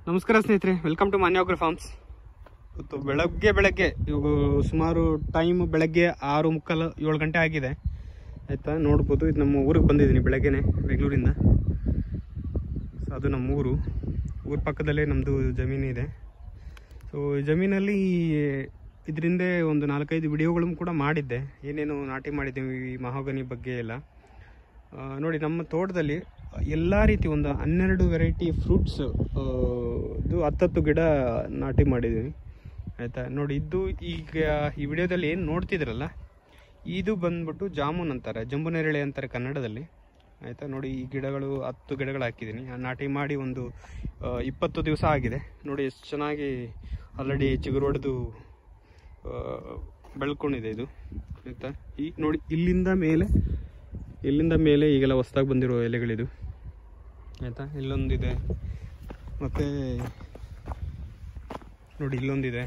ನಮಸ್ಕಾರ ಸ್ನೇಹಿತರೆ welcome to ಮಾನ್ಯೋಗ್ರ forms ಇವತ್ತು ಬೆಳಗ್ಗೆ ಬೆಳಗ್ಗೆ ಇವಾಗ ಸುಮಾರು ಟೈಮ್ ಬೆಳಗ್ಗೆ ಆರು ಮುಕ್ಕಾಲು ಏಳು ಗಂಟೆ ಆಗಿದೆ ಆಯಿತಾ ನೋಡ್ಬೋದು ಇದು ನಮ್ಮ ಊರಿಗೆ ಬಂದಿದ್ದೀನಿ ಬೆಳಗ್ಗೆನೆ ಬೆಂಗಳೂರಿಂದ ಸೊ ಅದು ನಮ್ಮ ಊರು ಊರ ಪಕ್ಕದಲ್ಲೇ ನಮ್ಮದು ಜಮೀನು ಇದೆ ಸೊ ಈ ಜಮೀನಲ್ಲಿ ಇದರಿಂದ ಒಂದು ನಾಲ್ಕೈದು ವಿಡಿಯೋಗಳನ್ನು ಕೂಡ ಮಾಡಿದ್ದೆ ಏನೇನು ನಾಟಿ ಮಾಡಿದ್ದೀವಿ ಈ ಮಹಾಗನಿ ಬಗ್ಗೆ ಎಲ್ಲ ಆ, ನೋಡಿ ನಮ್ಮ ತೋಟದಲ್ಲಿ ಎಲ್ಲ ರೀತಿ ಒಂದು ಹನ್ನೆರಡು ವೆರೈಟಿ ಫ್ರೂಟ್ಸ್ ಇದು ಹತ್ತತ್ತು ಗಿಡ ನಾಟಿ ಮಾಡಿದ್ದೀನಿ ಆಯಿತಾ ನೋಡಿ ಇದು ಈಗ ಈ ವಿಡಿಯೋದಲ್ಲಿ ಏನು ನೋಡ್ತಿದ್ರಲ್ಲ ಇದು ಬಂದ್ಬಿಟ್ಟು ಜಾಮೂನ್ ಅಂತಾರೆ ಜಂಬು ನೇರಳೆ ಅಂತಾರೆ ಕನ್ನಡದಲ್ಲಿ ಆಯಿತಾ ನೋಡಿ ಈ ಗಿಡಗಳು ಹತ್ತು ಗಿಡಗಳು ಹಾಕಿದ್ದೀನಿ ಆ ನಾಟಿ ಮಾಡಿ ಒಂದು ಆ, ಇಪ್ಪತ್ತು ದಿವಸ ಆಗಿದೆ ನೋಡಿ ಎಷ್ಟು ಚೆನ್ನಾಗಿ ಆಲ್ರೆಡಿ ಚಿಗುರು ಹೊಡೆದು ಬೆಳ್ಕೊಂಡಿದೆ ಇದು ಆಯಿತಾ ಈ ನೋಡಿ ಇಲ್ಲಿಂದ ಮೇಲೆ ಇಲ್ಲಿಂದ ಮೇಲೆ ಈಗೆಲ್ಲ ಹೊಸ್ದಾಗಿ ಬಂದಿರೋ ಎಲೆಗಳಿದು ಆಯಿತಾ ಇಲ್ಲೊಂದಿದೆ ಮತ್ತು ನೋಡಿ ಇಲ್ಲೊಂದಿದೆ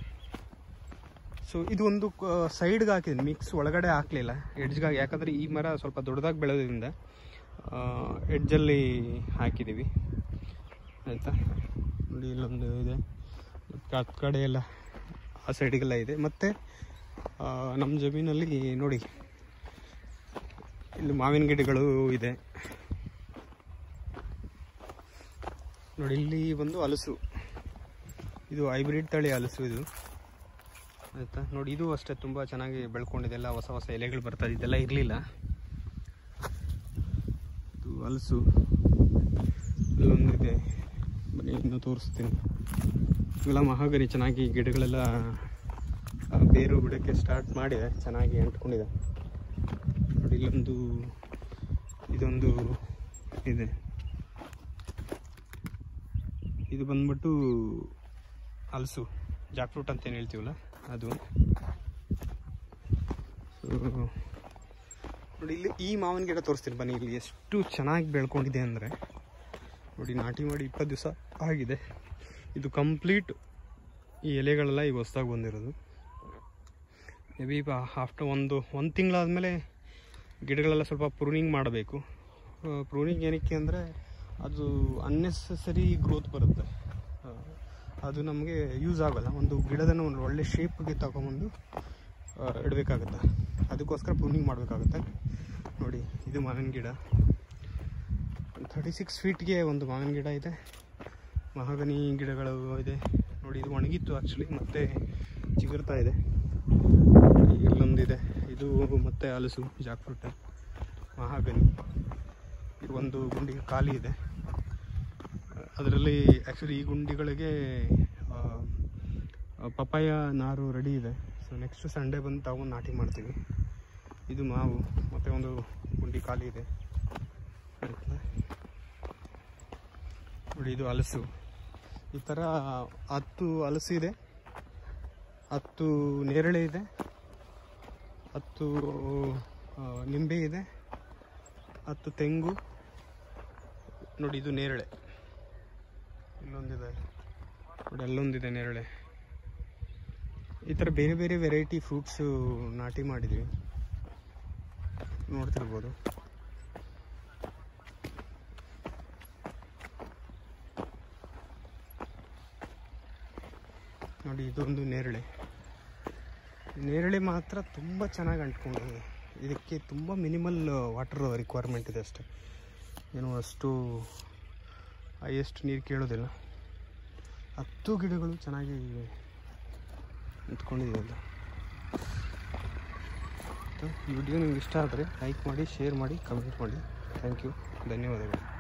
ಸೊ ಇದು ಒಂದು ಸೈಡ್ಗೆ ಹಾಕಿದ್ದೀನಿ ಮಿಕ್ಸ್ ಒಳಗಡೆ ಹಾಕಲಿಲ್ಲ ಎಡ್ಜ್ಗಾಗಿ ಯಾಕಂದರೆ ಈ ಮರ ಸ್ವಲ್ಪ ದೊಡ್ಡದಾಗಿ ಬೆಳೆಯೋದ್ರಿಂದ ಎಡ್ಜಲ್ಲಿ ಹಾಕಿದ್ದೀವಿ ಆಯಿತಾ ನೋಡಿ ಇಲ್ಲೊಂದು ಇದೆ ಮತ್ತು ಆ ಕಡೆ ಎಲ್ಲ ಆ ಸೈಡಿಗೆಲ್ಲ ಇದೆ ಮತ್ತು ನಮ್ಮ ಜಮೀನಲ್ಲಿ ನೋಡಿ ಇಲ್ಲಿ ಮಾವಿನ ಗಿಡಗಳು ಇದೆ ನೋಡಿ ಇಲ್ಲಿ ಒಂದು ಹಲಸು ಇದು ಹೈಬ್ರಿಡ್ ತಳಿ ಹಲಸು ಇದು ಆಯಿತಾ ನೋಡಿ ಇದು ಅಷ್ಟೇ ತುಂಬ ಚೆನ್ನಾಗಿ ಬೆಳ್ಕೊಂಡಿದೆ ಎಲ್ಲ ಹೊಸ ಹೊಸ ಎಲೆಗಳು ಬರ್ತಾ ಇದೆ ಇದೆಲ್ಲ ಇರಲಿಲ್ಲ ಇದು ಹಲಸು ಇಲ್ಲೊಂದಿದೆ ಬನ್ನಿ ಇನ್ನು ತೋರಿಸ್ತೀನಿ ಇವೆಲ್ಲ ಮಹಾಗನಿ ಚೆನ್ನಾಗಿ ಗಿಡಗಳೆಲ್ಲ ಆ, ಬೇರು ಬಿಡೋಕ್ಕೆ ಸ್ಟಾರ್ಟ್ ಮಾಡಿದೆ ಚೆನ್ನಾಗಿ ಅಂಟ್ಕೊಂಡಿದೆ ನೋಡಿ ಇಲ್ಲೊಂದು ಇದೊಂದು ಇದೆ ಇದು ಬಂದ್ಬಿಟ್ಟು ಹಲಸು ಜಾಕ್ ಫ್ರೂಟ್ ಅಂತ ಏನು ಹೇಳ್ತೀವಲ್ಲ ಅದು So, ನೋಡಿ ಇಲ್ಲಿ ಈ ಮಾವಿನ ಗಿಡ ತೋರಿಸ್ತೀನಿ ಬನ್ನಿ ಇಲ್ಲಿ ಎಷ್ಟು ಚೆನ್ನಾಗಿ ಬೆಳ್ಕೊಂಡಿದೆ ಅಂದರೆ ನೋಡಿ ನಾಟಿ ಮಾಡಿ ಇಪ್ಪತ್ತು ದಿವಸ ಆಗಿದೆ ಇದು ಕಂಪ್ಲೀಟ್ ಈ ಎಲೆಗಳೆಲ್ಲ ಈಗ ಹೊಸ್ದಾಗಿ ಬಂದಿರೋದು ಮೇ ಬಿ ಆಫ್ಟರ್ ಒಂದು ಒಂದು ತಿಂಗಳಾದಮೇಲೆ ಗಿಡಗಳೆಲ್ಲ ಸ್ವಲ್ಪ ಪ್ರೂನಿಂಗ್ ಮಾಡಬೇಕು ಪ್ರೂನಿಂಗ್ ಏನಕ್ಕೆ ಅಂದರೆ ಅದು ಅನ್ನೆಸರಿ ಗ್ರೋತ್ ಬರುತ್ತೆ ಆ, ಅದು ನಮಗೆ ಯೂಸ್ ಆಗೋಲ್ಲ ಒಂದು ಗಿಡದನ್ನು ಒಂದು ಒಳ್ಳೆ ಶೇಪ್ಗೆ ತಗೊಂಬಂದು ಆ, ಇಡಬೇಕಾಗುತ್ತೆ ಅದಕ್ಕೋಸ್ಕರ ಪ್ರೂನಿಂಗ್ ಮಾಡಬೇಕಾಗುತ್ತೆ ನೋಡಿ ಇದು ಮಾವಿನ ಗಿಡ ಥರ್ಟಿ ಸಿಕ್ಸ್ ಫೀಟ್ಗೆ ಒಂದು ಮಾವಿನ ಗಿಡ ಇದೆ ಮಹಾಗನಿ ಗಿಡಗಳು ಇದೆ ನೋಡಿ ಇದು ಒಣಗಿತ್ತು ಆ್ಯಕ್ಚುಲಿ ಮತ್ತೆ ಚಿಗುರ್ತಾ ಇದೆ ಇಲ್ಲೊಂದಿದೆ ಇದು ಮತ್ತೆ ಹಲಸು ಜಾಕ್ ಫ್ರೂಟ್ ಮಹಾಗನಿ ಇದು ಒಂದು ಗುಂಡಿಗೆ ಖಾಲಿ ಇದೆ ಅದರಲ್ಲಿ ಆ್ಯಕ್ಚುಲಿ ಈ ಗುಂಡಿಗಳಿಗೆ ಆ, ಆ, ಪಪಾಯ ನಾರು ರೆಡಿ ಇದೆ ಸೊ ನೆಕ್ಸ್ಟ್ ಸಂಡೇ ಬಂದು ತಗೊಂಡು ನಾಟಿ ಮಾಡ್ತೀವಿ ಇದು ಮಾವು ಮತ್ತು ಒಂದು ಗುಂಡಿ ಖಾಲಿ ಇದೆ ಆಯ್ತಾ? ನೋಡಿ ಇದು ಹಲಸು ಈ ಥರ ಹತ್ತು ಹಲಸು ಇದೆ ಹತ್ತು ನೇರಳೆ ಇದೆ ಹತ್ತು ಆ, ನಿಂಬೆ ಇದೆ ಹತ್ತು ತೆಂಗು ನೋಡಿ ಇದು ನೇರಳೆ ಇಲ್ಲೊಂದಿದೆ ನೋಡಿ ಅಲ್ಲೊಂದಿದೆ ನೇರಳೆ ಈ ಥರ ಬೇರೆ ಬೇರೆ ವೆರೈಟಿ ಫ್ರೂಟ್ಸು ನಾಟಿ ಮಾಡಿದ್ವಿ ನೋಡ್ತಿರ್ಬೋದು ನೋಡಿ ಇದೊಂದು ನೇರಳೆ ನೇರಳೆ ಮಾತ್ರ ತುಂಬ ಚೆನ್ನಾಗಿ ಅಂಟ್ಕೊಂಡಿದೆ ಇದಕ್ಕೆ ತುಂಬ ಮಿನಿಮಲ್ ವಾಟರ್ ರಿಕ್ವೈರ್ಮೆಂಟ್ ಇದೆ ಅಷ್ಟೇ ಏನು ಅಷ್ಟು ಹೈಯೆಸ್ಟ್ ನೀರು ಕೇಳೋದಿಲ್ಲ ಹತ್ತು ಗಿಡಗಳು ಚೆನ್ನಾಗಿ ನಿಂತ್ಕೊಂಡಿದೆ ಅಂತ ಈ ವಿಡಿಯೋ ನಿಮ್ಗೆ ಇಷ್ಟ ಆದರೆ ಲೈಕ್ ಮಾಡಿ ಶೇರ್ ಮಾಡಿ ಕಮೆಂಟ್ ಮಾಡಿ ಥ್ಯಾಂಕ್ ಯು ಧನ್ಯವಾದಗಳು